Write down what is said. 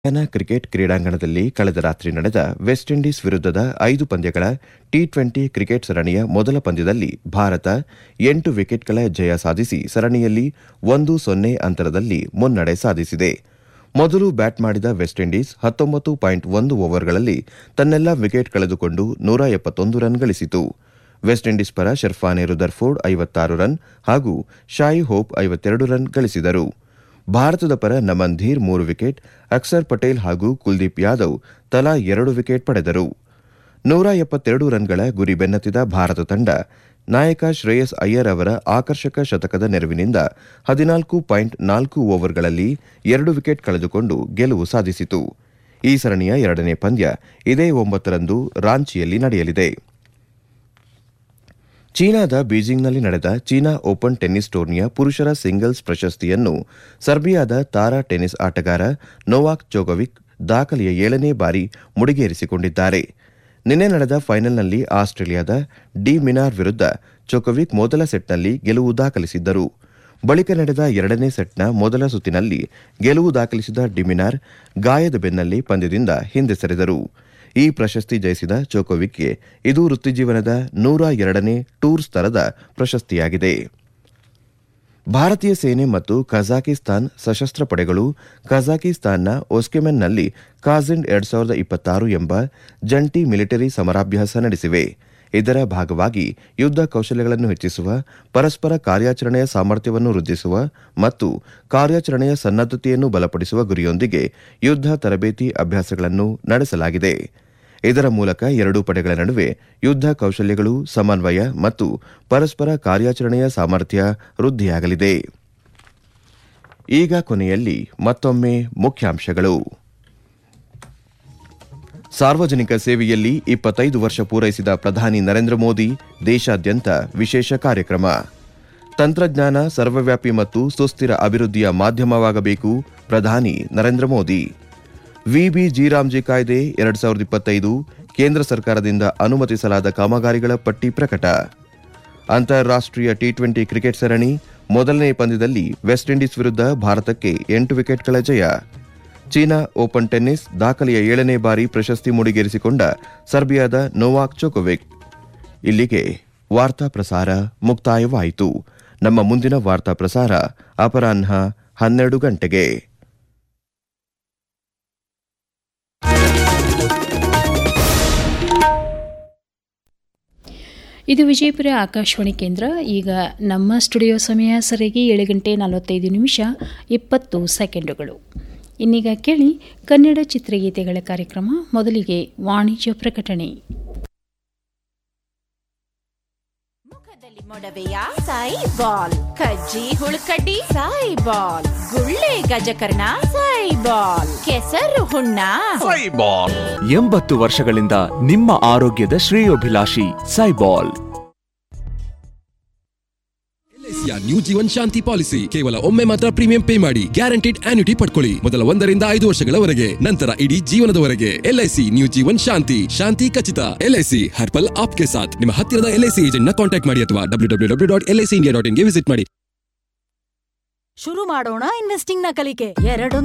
ನ ಕ್ರಿಕೆಟ್ ಕ್ರೀಡಾಂಗಣದಲ್ಲಿ ಕಳೆದ ರಾತ್ರಿ ನಡೆದ ವೆಸ್ಟ್ ಇಂಡೀಸ್ ವಿರುದ್ಧದ ಐದು ಪಂದ್ಯಗಳ ಟಿ ಟ್ವೆಂಟಿ ಕ್ರಿಕೆಟ್ ಸರಣಿಯ ಮೊದಲ ಪಂದ್ಯದಲ್ಲಿ ಭಾರತ ಎಂಟು ವಿಕೆಟ್ಗಳ ಜಯ ಸಾಧಿಸಿ ಸರಣಿಯಲ್ಲಿ ಒಂದು ಸೊನ್ನೆ ಅಂತರದಲ್ಲಿ ಮುನ್ನಡೆ ಸಾಧಿಸಿದೆ ಮೊದಲು ಬ್ಯಾಟ್ ಮಾಡಿದ ವೆಸ್ಟ್ ಇಂಡೀಸ್ ಹತ್ತೊಂಬತ್ತು ಪಾಯಿಂಟ್ ಒಂದು ಓವರ್ಗಳಲ್ಲಿ ತನ್ನೆಲ್ಲ ವಿಕೆಟ್ ಕಳೆದುಕೊಂಡು ನೂರ ಎಪ್ಪತ್ತೊಂದು ರನ್ ಗಳಿಸಿತು ವೆಸ್ಟ್ ಇಂಡೀಸ್ ಪರ ಶರ್ಫಾನೆ ರುದರ್ಫೋರ್ಡ್ ಐವತ್ತಾರು ರನ್ ಹಾಗೂ ಶಾಯಿ ಹೋಪ್ ಐವತ್ತೆರಡು ರನ್ ಗಳಿಸಿದರು ಭಾರತದ ಪರ ನಮನ್ ಧೀರ್ ಮೂರು ವಿಕೆಟ್ ಅಕ್ಸರ್ ಪಟೇಲ್ ಹಾಗೂ ಕುಲ್ದೀಪ್ ಯಾದವ್ ತಲಾ ಎರಡು ವಿಕೆಟ್ ಪಡೆದರು ನೂರ ಎಪ್ಪತ್ತೆರಡು ರನ್ಗಳ ಗುರಿ ಬೆನ್ನತ್ತಿದ ಭಾರತ ತಂಡ ನಾಯಕ ಶ್ರೇಯಸ್ ಅಯ್ಯರ್ ಅವರ ಆಕರ್ಷಕ ಶತಕದ ನೆರವಿನಿಂದ ಹದಿನಾಲ್ಕು ಪಾಯಿಂಟ್ ನಾಲ್ಕು ಓವರ್ಗಳಲ್ಲಿ ಎರಡು ವಿಕೆಟ್ ಕಳೆದುಕೊಂಡು ಗೆಲುವು ಸಾಧಿಸಿತು ಈ ಸರಣಿಯ ಎರಡನೇ ಪಂದ್ಯ ಇದೇ ಒಂಬತ್ತರಂದು ರಾಂಚಿಯಲ್ಲಿ ನಡೆಯಲಿದೆ ಚೀನಾದ ಬೀಜಿಂಗ್ನಲ್ಲಿ ನಡೆದ ಚೀನಾ ಓಪನ್ ಟೆನ್ನಿಸ್ ಟೂರ್ನಿಯ ಪುರುಷರ ಸಿಂಗಲ್ಸ್ ಪ್ರಶಸ್ತಿಯನ್ನು ಸರ್ಬಿಯಾದ ತಾರಾ ಟೆನ್ನಿಸ್ ಆಟಗಾರ ನೋವಾಕ್ ಜೋಗೋವಿಕ್ ದಾಖಲೆಯ ಏಳನೇ ಬಾರಿ ಮುಡಿಗೇರಿಸಿಕೊಂಡಿದ್ದಾರೆ ನಿನ್ನೆ ನಡೆದ ಫೈನಲ್ನಲ್ಲಿ ಆಸ್ಟ್ರೇಲಿಯಾದ ಡಿ ಮಿನಾರ್ ವಿರುದ್ಧ ಜೋಕೋವಿಕ್ ಮೊದಲ ಸೆಟ್ನಲ್ಲಿ ಗೆಲುವು ದಾಖಲಿಸಿದ್ದರು ಬಳಿಕ ನಡೆದ ಎರಡನೇ ಸೆಟ್ನ ಮೊದಲ ಸುತ್ತಿನಲ್ಲಿ ಗೆಲುವು ದಾಖಲಿಸಿದ ಡಿಮಿನಾರ್ ಗಾಯದ ಬೆನ್ನಲ್ಲಿ ಪಂದ್ಯದಿಂದ ಹಿಂದೆ ಸರಿದರು ಈ ಪ್ರಶಸ್ತಿ ಜಯಿಸಿದ ಜೋಕೋವಿಕ್ಗೆ ಇದು ವೃತ್ತಿಜೀವನದ ನೂರ ಎರಡನೇ ಟೂರ್ ಸ್ತರದ ಪ್ರಶಸ್ತಿಯಾಗಿದೆ ಭಾರತೀಯ ಸೇನೆ ಮತ್ತು ಕಜಾಕಿಸ್ತಾನ್ ಸಶಸ್ತ್ರ ಪಡೆಗಳು ಕಜಾಕಿಸ್ತಾನ್ನ ಒಸ್ಕೆಮೆನ್ನಲ್ಲಿ ಕಾಜಿಂಡ್ ಎರಡ್ ಸಾವಿರದ ಇಪ್ಪತ್ತಾರು ಎಂಬ ಜಂಟಿ ಮಿಲಿಟರಿ ಸಮರಾಭ್ಯಾಸ ನಡೆಸಿವೆ ಇದರ ಭಾಗವಾಗಿ ಯುದ್ಧ ಕೌಶಲ್ಯಗಳನ್ನು ಹೆಚ್ಚಿಸುವ ಪರಸ್ಪರ ಕಾರ್ಯಾಚರಣೆಯ ಸಾಮರ್ಥ್ಯವನ್ನು ವೃದ್ಧಿಸುವ ಮತ್ತು ಕಾರ್ಯಾಚರಣೆಯ ಸನ್ನದ್ದತೆಯನ್ನು ಬಲಪಡಿಸುವ ಗುರಿಯೊಂದಿಗೆ ಯುದ್ಧ ತರಬೇತಿ ಅಭ್ಯಾಸಗಳನ್ನು ನಡೆಸಲಾಗಿದೆ ಇದರ ಮೂಲಕ ಎರಡೂ ಪಡೆಗಳ ನಡುವೆ ಯುದ್ಧ ಕೌಶಲ್ಯಗಳು ಸಮನ್ವಯ ಮತ್ತು ಪರಸ್ಪರ ಕಾರ್ಯಾಚರಣೆಯ ಸಾಮರ್ಥ್ಯ ವೃದ್ಧಿಯಾಗಲಿದೆ ಈಗ ಕೊನೆಯಲ್ಲಿ ಮತ್ತೊಮ್ಮೆ ಮುಖ್ಯಾಂಶಗಳು ಸಾರ್ವಜನಿಕ ಸೇವೆಯಲ್ಲಿ ಇಪ್ಪತ್ತೈದು ವರ್ಷ ಪೂರೈಸಿದ ಪ್ರಧಾನಿ ನರೇಂದ್ರ ಮೋದಿ ದೇಶಾದ್ಯಂತ ವಿಶೇಷ ಕಾರ್ಯಕ್ರಮ ತಂತ್ರಜ್ಞಾನ ಸರ್ವವ್ಯಾಪಿ ಮತ್ತು ಸುಸ್ಥಿರ ಅಭಿವೃದ್ಧಿಯ ಮಾಧ್ಯಮವಾಗಬೇಕು ಪ್ರಧಾನಿ ನರೇಂದ್ರ ಮೋದಿ ವಿಬಿ ಜಿರಾಮ್ಜಿ ಕಾಯ್ದೆ ಎರಡ್ ಸಾವಿರದ ಇಪ್ಪತ್ತೈದು ಕೇಂದ್ರ ಸರ್ಕಾರದಿಂದ ಅನುಮತಿಸಲಾದ ಕಾಮಗಾರಿಗಳ ಪಟ್ಟಿ ಪ್ರಕಟ ಅಂತಾರಾಷ್ಟೀಯ ಟಿ ಟ್ವೆಂಟಿ ಕ್ರಿಕೆಟ್ ಸರಣಿ ಮೊದಲನೇ ಪಂದ್ಯದಲ್ಲಿ ವೆಸ್ಟ್ ಇಂಡೀಸ್ ವಿರುದ್ಧ ಭಾರತಕ್ಕೆ ಎಂಟು ವಿಕೆಟ್ಗಳ ಜಯ ಚೀನಾ ಓಪನ್ ಟೆನ್ನಿಸ್ ದಾಖಲೆಯ ಏಳನೇ ಬಾರಿ ಪ್ರಶಸ್ತಿ ಮುಡಿಗೇರಿಸಿಕೊಂಡ ಸರ್ಬಿಯಾದ ನೋವಾಕ್ ಜೋಕೋವಿಕ್ ಇಲ್ಲಿಗೆ ವಾರ್ತಾ ಪ್ರಸಾರ ಮುಕ್ತಾಯವಾಯಿತು ನಮ್ಮ ಮುಂದಿನ ವಾರ್ತಾ ಪ್ರಸಾರ ಅಪರಾಹ್ನ ಹನ್ನೆರಡು ಗಂಟೆಗೆ ಇದು ವಿಜಯಪುರ ಆಕಾಶವಾಣಿ ಕೇಂದ್ರ ಈಗ ನಮ್ಮ ಸ್ಟುಡಿಯೋ ಸಮಯ ಸರಿಯಾಗಿ ಏಳು ಗಂಟೆ ನಲವತ್ತೈದು ನಿಮಿಷ ಇಪ್ಪತ್ತು ಸೆಕೆಂಡುಗಳು ಇನ್ನೀಗ ಕೇಳಿ ಕನ್ನಡ ಚಿತ್ರಗೀತೆಗಳ ಕಾರ್ಯಕ್ರಮ ಮೊದಲಿಗೆ ವಾಣಿಜ್ಯ ಪ್ರಕಟಣೆ ಮುಖದಲ್ಲಿ ಮೊಡವೆಯ ಸಾಯಿ ಬಾಲ್ ಕಜ್ಜಿ ಹುಳುಕಡ್ಡಿ ಸಾಯಿ ಬಾಲ್ ಗುಳ್ಳೆ ಗಜಕರ್ಣ ಸಾಯಿ ಬಾಲ್ ಕೆಸರು ಹುಣ್ಣ ಸೈಬಾಲ್ ಎಂಬತ್ತು ವರ್ಷಗಳಿಂದ ನಿಮ್ಮ ಆರೋಗ್ಯದ ಶ್ರೇಯೋಭಿಲಾಷಿ ಸೈಬಾಲ್ ಎಲ್ಐಸಿಯ ನ್ಯೂ ಜೀವನ್ ಶಾಂತಿ ಪಾಲಿಸಿ ಕೇವಲ ಒಮ್ಮೆ ಮಾತ್ರ ಪ್ರೀಮಿಯಂ ಪೇ ಮಾಡಿ ಗ್ಯಾರಂಟಿಡ್ ಆನ್ಯುಟಿ ಪಡ್ಕೊಳ್ಳಿ ಮೊದಲ ಒಂದರಿಂದ ಐದು ವರ್ಷಗಳವರೆಗೆ ನಂತರ ಇಡೀ ಜೀವನದವರೆಗೆ ಎಲ್ಐಸಿ ನ್ಯೂ ಜೀವನ್ ಶಾಂತಿ ಶಾಂತಿ ಖಚಿತ ಎಲ್ಐಸಿ ಹರ್ಪಲ್ ಆಪ್ಕೆ ಸಾಥ್ ನಿಮ್ಮ ಹತ್ತಿರದ ಎಲ್ಐಸಿ ಏಜೆಂಟ್ ನ ಕಾಂಟ್ಯಾಕ್ಟ್ ಮಾಡಿ ಅಥವಾ W W W dot LIC India dot ಇನ್ಗೆ ವಿಸಿಟ್ ಮಾಡಿ ಶುರು ಮಾಡೋಣ ಇನ್ವೆಸ್ಟಿಂಗ್ ನ ಕಲಿಕೆ ಎರಡು